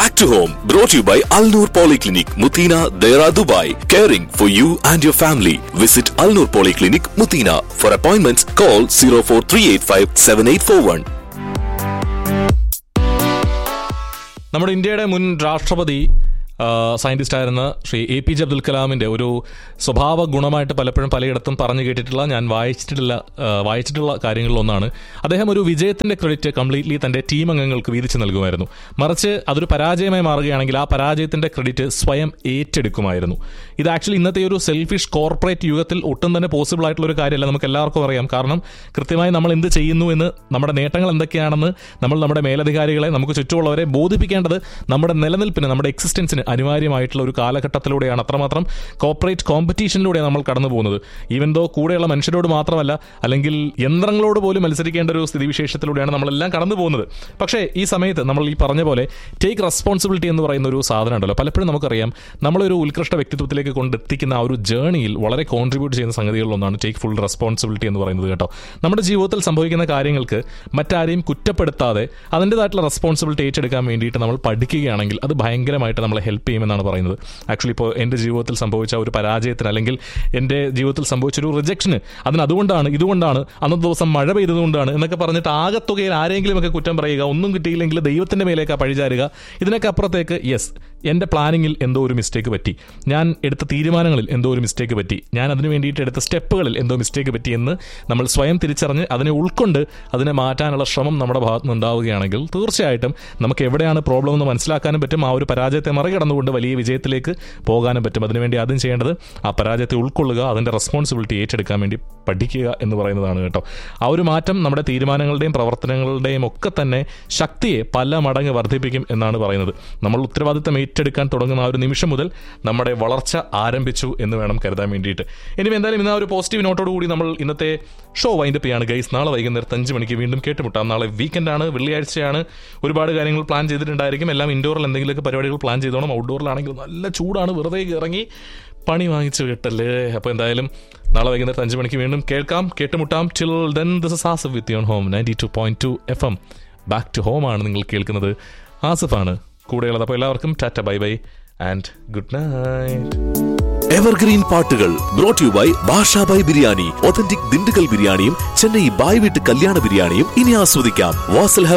Back to home, brought to you by Al Noor Polyclinic, Mutina, Dera, Dubai. Caring for you and your family. Visit Al Noor Polyclinic, Mutina. For appointments, call 04385 7841. നമ്മുടെ ഇന്ത്യയുടെ മുൻ രാഷ്ട്രപതി scientist ആയിരുന്ന Shri A P J Abdul കലാമിന്റെ ഒരു സ്വഭാവ ഗുണമായിട്ട് പലപ്പോഴും പലയിടത്തും പറഞ്ഞു കേട്ടിട്ടുള്ള ഞാൻ വായിച്ചിട്ടില്ല ആ, വായിച്ചിട്ടുള്ള കാര്യങ്ങളിലൊന്നാണ് അദ്ദേഹം ഒരു വിജയത്തിന്റെ ക്രെഡിറ്റ് കംപ്ലീറ്റ്ലി തന്റെ ടീം അംഗങ്ങൾക്ക് വീതിച്ചു നൽകുമായിരുന്നു മറിച്ച് അതൊരു പരാജയമായി മാറുകയാണെങ്കിൽ ആ പരാജയത്തിന്റെ ക്രെഡിറ്റ് സ്വയം ഏറ്റെടുക്കുമായിരുന്നു ഇത് ആക്ച്വലി ഇന്നത്തെ ഒരു സെൽഫിഷ് കോർപ്പറേറ്റ് യുഗത്തിൽ ഒട്ടും തന്നെ പോസിബിൾ ആയിട്ടുള്ള ഒരു കാര്യമല്ല നമുക്ക് എല്ലാവർക്കും അറിയാം കാരണം കൃത്യമായി നമ്മൾ എന്ത് ചെയ്യുന്നു എന്ന് നമ്മുടെ നേട്ടങ്ങൾ എന്തൊക്കെയാണെന്ന് നമ്മൾ നമ്മുടെ മേലധികാരികളെ നമുക്ക് ചുറ്റുമുള്ളവരെ ബോധിപ്പിക്കേണ്ടത് നമ്മുടെ നിലനിൽപ്പിന് നമ്മുടെ എക്സിസ്റ്റൻസിന് അനിവാര്യമായിട്ടുള്ള ഒരു കാലഘട്ടത്തിലൂടെയാണ് അത്രമാത്രം കോർപ്പറേറ്റ് കോമ്പറ്റീഷനിലൂടെയാണ് നമ്മൾ കടന്നു പോകുന്നത് ഈവൻ ദോ കൂടെയുള്ള മനുഷ്യരോട് മാത്രമല്ല അല്ലെങ്കിൽ യന്ത്രങ്ങളോട് പോലും മത്സരിക്കേണ്ട ഒരു സ്ഥിതിവിശേഷത്തിലൂടെയാണ് നമ്മളെല്ലാം കടന്നു പോകുന്നത് പക്ഷേ ഈ സമയത്ത് നമ്മൾ ഈ പറഞ്ഞ പോലെ ടേക്ക് റെസ്പോൺസിബിലിറ്റി എന്ന് പറയുന്ന ഒരു സാധനം ഉണ്ടല്ലോ പലപ്പോഴും നമുക്കറിയാം നമ്മളൊരു ഉത്കൃഷ്ട വ്യക്തിത്വത്തിലേക്ക് കൊണ്ടെത്തിക്കുന്ന ആ ഒരു ജേണിയിൽ വളരെ കോൺട്രിബ്യൂട്ട് ചെയ്യുന്ന സംഗതികളിലൊന്നാണ് ടേക്ക് ഫുൾ റെസ്പോൺസിബിലിറ്റി എന്ന് പറയുന്നത് കേട്ടോ നമ്മുടെ ജീവിതത്തിൽ സംഭവിക്കുന്ന കാര്യങ്ങൾക്ക് മറ്റാരെയും കുറ്റപ്പെടുത്താതെ അതിൻ്റെതായിട്ടുള്ള റെസ്പോൺസിബിലിറ്റി ഏറ്റെടുക്കാൻ വേണ്ടിയിട്ട് നമ്മൾ പഠിക്കുകയാണെങ്കിൽ അത് ഭയങ്കരമായിട്ട് നമ്മളെ ഹെൽപ്പ് ചെയ്യുമെന്നാണ് പറയുന്നത് ആക്ച്വലി ഇപ്പോൾ എൻ്റെ ജീവിതത്തിൽ സംഭവിച്ച ഒരു പരാജയത്തിന് അല്ലെങ്കിൽ എൻ്റെ ജീവിതത്തിൽ സംഭവിച്ചൊരു റിജക്ഷന് അതിന് അതുകൊണ്ടാണ് ഇതുകൊണ്ടാണ് അന്നത്തെ ദിവസം മഴ പെയ്തതുകൊണ്ടാണ് എന്നൊക്കെ പറഞ്ഞിട്ട് ആകത്തുകയിൽ ആരെങ്കിലുമൊക്കെ കുറ്റം പറയുക ഒന്നും കിട്ടിയില്ലെങ്കിൽ ദൈവത്തിൻ്റെ മേലേക്ക് പഴിചാരുക ഇതിനൊക്കെ അപ്പുറത്തേക്ക് യെസ് എൻ്റെ പ്ലാനിങ്ങിൽ എന്തോ ഒരു മിസ്റ്റേക്ക് പറ്റി ഞാൻ എടുത്ത തീരുമാനങ്ങളിൽ എന്തോ ഒരു മിസ്റ്റേക്ക് പറ്റി ഞാൻ അതിന് വേണ്ടിയിട്ട് എടുത്ത സ്റ്റെപ്പുകളിൽ എന്തോ മിസ്റ്റേക്ക് പറ്റി എന്ന് നമ്മൾ സ്വയം തിരിച്ചറിഞ്ഞ് അതിനെ ഉൾക്കൊണ്ട് അതിനെ മാറ്റാനുള്ള ശ്രമം നമ്മുടെ ഭാഗത്ത് നിന്ന് ഉണ്ടാവുകയാണെങ്കിൽ തീർച്ചയായിട്ടും നമുക്ക് എവിടെയാണ് പ്രോബ്ലം എന്ന് മനസ്സിലാക്കാനും പറ്റും ആ ഒരു പരാജയത്തെ മറികടന്നുകൊണ്ട് വലിയ വിജയത്തിലേക്ക് പോകാനും പറ്റും അതിനുവേണ്ടി ആദ്യം ചെയ്യേണ്ടത് ആ പരാജയത്തെ ഉൾക്കൊള്ളുക അതിൻ്റെ റെസ്പോൺസിബിലിറ്റി ഏറ്റെടുക്കാൻ വേണ്ടി പഠിക്കുക എന്ന് പറയുന്നതാണ് കേട്ടോ ആ ഒരു മാറ്റം നമ്മുടെ തീരുമാനങ്ങളുടെയും പ്രവർത്തനങ്ങളുടെയും ഒക്കെ തന്നെ ശക്തിയെ പല മടങ്ങ് വർദ്ധിപ്പിക്കും എന്നാണ് പറയുന്നത് നമ്മൾ ഉത്തരവാദിത്തം ഏറ്റെടുക്കാൻ തുടങ്ങുന്ന ആ ഒരു നിമിഷം മുതൽ നമ്മുടെ വളർച്ച ആരംഭിച്ചു എന്ന് വേണം കരുതാൻ വേണ്ടിയിട്ട് ഇനി എന്തായാലും ഇന്ന് ആ ഒരു പോസിറ്റീവ് നോട്ടോട് കൂടി നമ്മൾ ഇന്നത്തെ ഷോ വൈൻഡപ്പ് ചെയ്യാണ് ഗൈസ് നാളെ വൈകുന്നേരത്ത് അഞ്ച് മണിക്ക് വീണ്ടും കേട്ടുമുട്ടാം നാളെ വീക്കെൻഡാണ് വെള്ളിയാഴ്ചയാണ് ഒരുപാട് കാര്യങ്ങൾ പ്ലാൻ ചെയ്തിട്ടുണ്ടായിരിക്കും എല്ലാം ഇൻഡോറിൽ എന്തെങ്കിലുമൊക്കെ പരിപാടികൾ പ്ലാൻ ചെയ്തോണം ഔട്ട്ഡോറിലാണെങ്കിൽ നല്ല ചൂടാണ് വെറുതെ ഇറങ്ങി പണി വാങ്ങിച്ചു കിട്ടല്ലേ അപ്പോൾ എന്തായാലും നാളെ വൈകുന്നേരത്ത് അഞ്ച് മണിക്ക് വീണ്ടും കേൾക്കാം കേട്ടുമുട്ടാം till then this is Asif with your home ninety two point two F M back to home ആണ് നിങ്ങൾ കേൾക്കുന്നത് ആസിഫാണ് കൂടെയുള്ളത് അപ്പോൾ എല്ലാവർക്കും tata bye bye and good night evergreen പാട്ടുകൾ brought you by Basha Bhai biryani authentic Dindigul ബിരിയാണിയും ചെന്നൈ ബായ് വീട്ട് കല്യാണ ബിരിയാണിയും ഇനി ആസ്വദിക്കാം വാസൽ